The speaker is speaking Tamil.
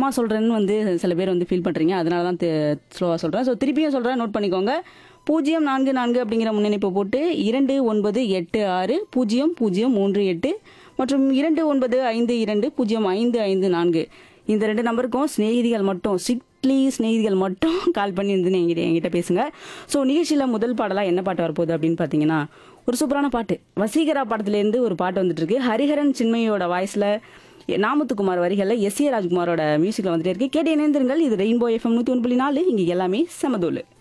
வேகமாக சொல்கிறேன்னு வந்து சில பேர் வந்து ஃபீல் பண்ணுறீங்க அதனால தான் ஸ்லோவாக சொல்கிறேன் ஸோ திருப்பியும் சொல்கிறேன் நோட் பண்ணிக்கோங்க பூஜ்ஜியம் நான்கு நான்கு அப்படிங்கிற முன்னணிப்பை போட்டு இரண்டு ஒன்பது எட்டு ஆறு பூஜ்ஜியம் பூஜ்ஜியம் மூன்று எட்டு மற்றும் இரண்டு ஒன்பது ஐந்து இரண்டு பூஜ்ஜியம் ஐந்து ஐந்து நான்கு இந்த ரெண்டு நம்பருக்கும் சிநேகிதிகள் மட்டும் ஸ்ட்ரிக்ட்லி சிநேகிதிகள் மட்டும் கால் பண்ணி வந்து என்கிட்ட என்கிட்ட பேசுங்க ஸோ நிகழ்ச்சியில் முதல் பாடலாக என்ன பாட்டு வரப்போகுது அப்படின்னு பார்த்தீங்கன்னா ஒரு சூப்பரான பாட்டு வசீகரா படத்துலேருந்து ஒரு பாட்டு வந்துட்டு இருக்கு ஹரிஹரன் சின்மயோட வாய்ஸில் நாமத்துக்குமார் வரிகளில் எஸ் ஏ ராஜ்குமாரோட மியூசிக்கில் வந்துட்டே இருக்கு கேட்டு இணைந்திருங்கள் இது ரெயின்போ எஃப்எம் நூற்றி ஒன்று புள்ளி நாலு இங்கே எல்லாமே சமதோலு